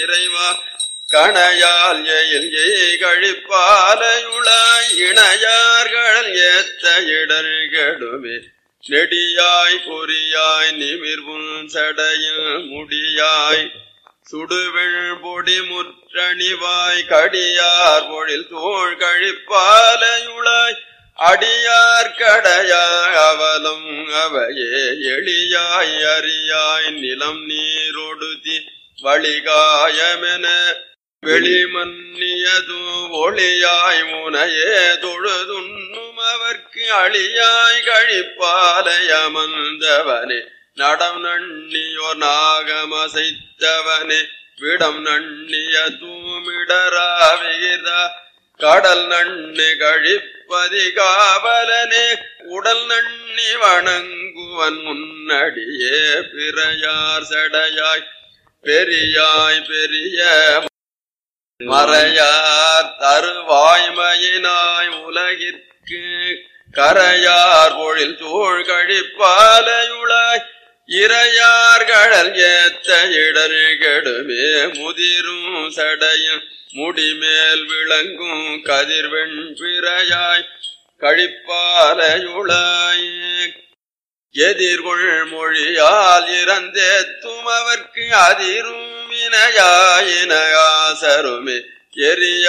இறைவா கணையால் எயில் எய் கழிப்பாலையுளாய் இணையார்கள் ஏத்த இடர்கெடுமே நெடியாய் பொறியாய் நிமிர்வும் சடையில் முடியாய் சுடுவெள் பொடி முற்றணிவாய் கடியார் பொழில் தோள் கழிப்பாலையுளாய் அடியார் கடையாய் அவலம் அவையே எளியாய் அரியாய் நிலம் நீரொடுதி வழிகாயமென வெளிமன்னியது ஒளியாய் முனையே தொழுதுண்ணும் அவர்க்கு அழியாய் கழிப்பாலையமர்ந்தவனே நடம் நண்ணியோர் நாகமசைத்தவனே விடம் நண்ணிய தூமிடராவிகித கடல் நண்ணு கழிப்பதி காவலனே உடல் நண்ணி வணங்குவன் முன்னடியே பிறையார் சடையாய் பெரியாய் பெரிய மறையார் தருவாய்மையினாய் உலகிற்கு கரையார் பொழில் தோள் கழிப்பாலையுளாய் இறையார் கடல் ஏத்த இடர் கெடுமே முதிரும் சடையும் முடிமேல் விளங்கும் கதிர்வெண் பிறையாய் கழிப்பாலையுளாய் எதிர்கொள் மொழியால் இறந்தேத்தும் அவர்க்கு அதிரும் வினையாயினகாசருமே எரியா